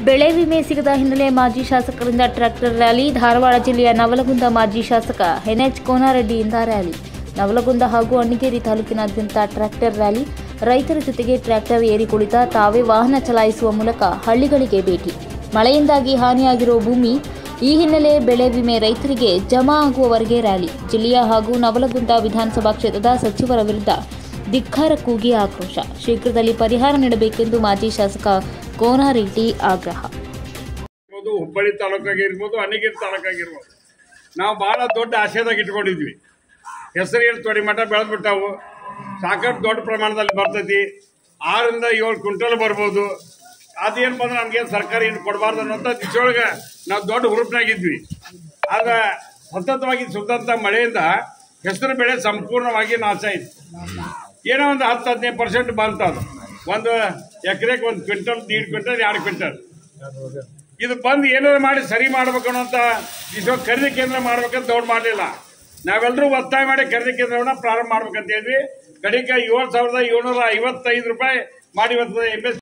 ಬೆಳೆ ವಿಮೆ ಸಿಗದ ಹಿನ್ನೆಲೆ ಮಾಜಿ ಶಾಸಕರಿಂದ ಟ್ರ್ಯಾಕ್ಟರ್ ರ್ಯಾಲಿ ಧಾರವಾಡ ಜಿಲ್ಲೆಯ ನವಲಗುಂದ ಮಾಜಿ ಶಾಸಕ ಎನ್ಎಚ್ ಕೋನಾರೆಡ್ಡಿಯಿಂದ ರ್ಯಾಲಿ ನವಲಗುಂದ ಹಾಗೂ ಅಣ್ಣಿಗೇರಿ ತಾಲೂಕಿನಾದ್ಯಂತ ಟ್ರ್ಯಾಕ್ಟರ್ ರ್ಯಾಲಿ ರೈತರ ಜೊತೆಗೆ ಟ್ರ್ಯಾಕ್ಟರ್ ಏರಿ ಕುಳಿತ ತಾವೇ ವಾಹನ ಚಲಾಯಿಸುವ ಮೂಲಕ ಹಳ್ಳಿಗಳಿಗೆ ಭೇಟಿ ಮಳೆಯಿಂದಾಗಿ ಹಾನಿಯಾಗಿರುವ ಭೂಮಿ ಈ ಹಿನ್ನೆಲೆ ಬೆಳೆ ವಿಮೆ ರೈತರಿಗೆ ಜಮಾ ಆಗುವವರೆಗೆ ರ್ಯಾಲಿ ಜಿಲ್ಲೆಯ ಹಾಗೂ ನವಲಗುಂದ ವಿಧಾನಸಭಾ ಕ್ಷೇತ್ರದ ಸಚಿವರ ವಿರುದ್ಧ ಧಿಕ್ಕಾರ ಕೂಗಿ ಆಕ್ರೋಶ ಶೀಘ್ರದಲ್ಲಿ ಪರಿಹಾರ ನೀಡಬೇಕೆಂದು ಮಾಜಿ ಶಾಸಕ ಕೋನಾರೆಡ್ಡಿ ಆಗ್ರಹ ಇರ್ಬೋದು ಹುಬ್ಬಳ್ಳಿ ತಾಲೂಕಾಗಿರ್ಬೋದು ಅಣಿಗೇರಿ ತಾಲೂಕಾಗಿರ್ಬೋದು ನಾವು ಭಾಳ ದೊಡ್ಡ ಆಶಯದಾಗ ಇಟ್ಕೊಂಡಿದ್ವಿ ಹೆಸರು ಏನು ತೊಡಿ ಮಠ ಬೆಳೆದ್ಬಿಟ್ಟಾವು ಸಾಕಷ್ಟು ದೊಡ್ಡ ಪ್ರಮಾಣದಲ್ಲಿ ಬರ್ತೈತಿ ಆರರಿಂದ ಏಳು ಕ್ವಿಂಟಲ್ ಬರ್ಬೋದು ಅದೇನು ಬಂದ್ರೆ ನಮ್ಗೆ ಸರ್ಕಾರ ಏನು ಕೊಡಬಾರ್ದು ಅನ್ನೋಂಥ ದಿಶೆಯೊಳಗೆ ನಾವು ದೊಡ್ಡ ಹುರುಪ್ನಾಗಿದ್ವಿ ಆದ್ರೆ ಸತತವಾಗಿ ಸುರಿದಂಥ ಮಳೆಯಿಂದ ಹೆಸರು ಬೆಳೆ ಸಂಪೂರ್ಣವಾಗಿ ನಾಶ ಆಯ್ತು ಏನೋ ಒಂದು ಹತ್ತು ಹದಿನೈದು ಪರ್ಸೆಂಟ್ ಬಂತು ಅದು ಒಂದು ಎಕರೆಗೆ ಒಂದು ಕ್ವಿಂಟಲ್ ದೀಡ್ ಕ್ವಿಂಟಲ್ ಎರಡು ಕ್ವಿಂಟಲ್ ಇದು ಬಂದು ಏನಾದ್ರು ಮಾಡಿ ಸರಿ ಮಾಡ್ಬೇಕು ಅನ್ನೋಂಥ ವಿಶ್ವ ಖರೀದಿ ಕೇಂದ್ರ ಮಾಡ್ಬೇಕಂತ ದೊಡ್ಡ ಮಾಡಲಿಲ್ಲ ನಾವೆಲ್ಲರೂ ಒತ್ತಾಯ ಮಾಡಿ ಖರೀದಿ ಕೇಂದ್ರವನ್ನ ಪ್ರಾರಂಭ ಮಾಡ್ಬೇಕಂತ ಹೇಳಿದ್ವಿ ಕಡೆಗೆ ಏಳು ಸಾವಿರದ ಏಳ್ನೂರ ಐವತ್ತೈದು ರೂಪಾಯಿ ಮಾಡಿ ಇವತ್ತು ಎಂ ಎಸ್